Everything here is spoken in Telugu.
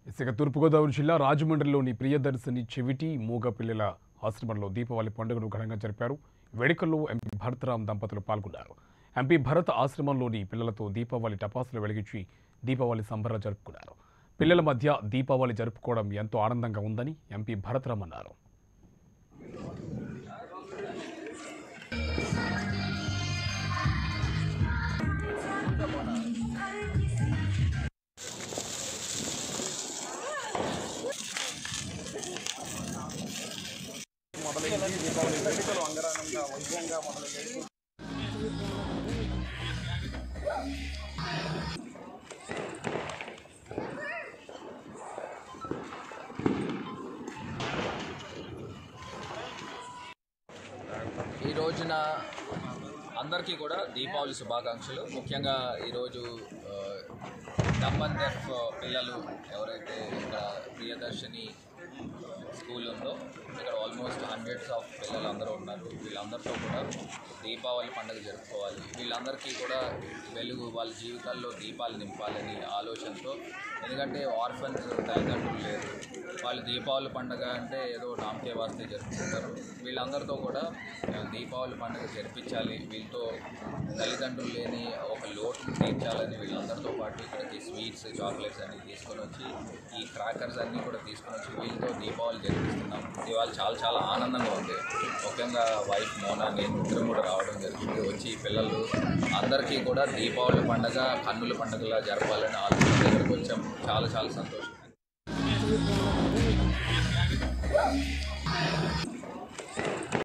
ఇసుక తూర్పుగోదావరి జిల్లా రాజమండ్రిలోని ప్రియదర్శిని చెవిటి మూగ పిల్లల ఆశ్రమంలో దీపావళి పండుగను ఘనంగా జరిపారు వేడుకల్లో ఎంపీ భరతరాం దంపతులు పాల్గొన్నారు ఎంపీ భరత్ ఆశ్రమంలోని పిల్లలతో దీపావళి టపాసులు వెలిగించి దీపావళి సంబరాలు జరుపుకున్నారు పిల్లల మధ్య దీపావళి జరుపుకోవడం ఎంతో ఆనందంగా ఉందని ఎంపీ భరతరాం అన్నారు ఈ రోజున అందరికీ కూడా దీపావళి శుభాకాంక్షలు ముఖ్యంగా ఈరోజు ఆ, దమ్మన్ డెఫ్ పిల్లలు ఎవరైతే ఇక్కడ ప్రియదర్శిని స్కూల్ ఉందో ఇక్కడ ఆల్మోస్ట్ హండ్రెడ్స్ ఆఫ్ పిల్లలు అందరూ ఉన్నారు వీళ్ళందరితో కూడా దీపావళి పండుగ జరుపుకోవాలి వీళ్ళందరికీ కూడా వెలుగు వాళ్ళ జీవితాల్లో దీపాలు నింపాలని ఆలోచనతో ఎందుకంటే ఆర్ఫన్స్ తల్లిదండ్రులు లేరు వాళ్ళు దీపావళి పండుగ అంటే ఏదో నామకే వాస్తే జరుపుకుంటారు వీళ్ళందరితో కూడా ఆ, దీపావళి పండుగ జరిపించాలి వీళ్ళతో తల్లిదండ్రులు లేని ఒక లోటును తీర్చాలని వీళ్ళందరితో పాటు ఇక్కడికి స్వీట్స్ చాక్లెట్స్ అన్ని తీసుకొని వచ్చి ఈ క్రాకర్స్ అన్నీ కూడా తీసుకొని వచ్చి వీళ్ళతో దీపావళి జరిపిస్తున్నాం ఇవాళ చాలా చాలా ఆనందంగా ఉంది ముఖ్యంగా వైఫ్ మోనా నేను ఇద్దరు కూడా రావడం జరిగింది వచ్చి ఈ పిల్లలు అందరికీ కూడా దీపావళి పండుగ కన్నుల పండుగలా జరపాలని ఆలోచన దగ్గరకు వచ్చాం చాలా చాలా సంతోషం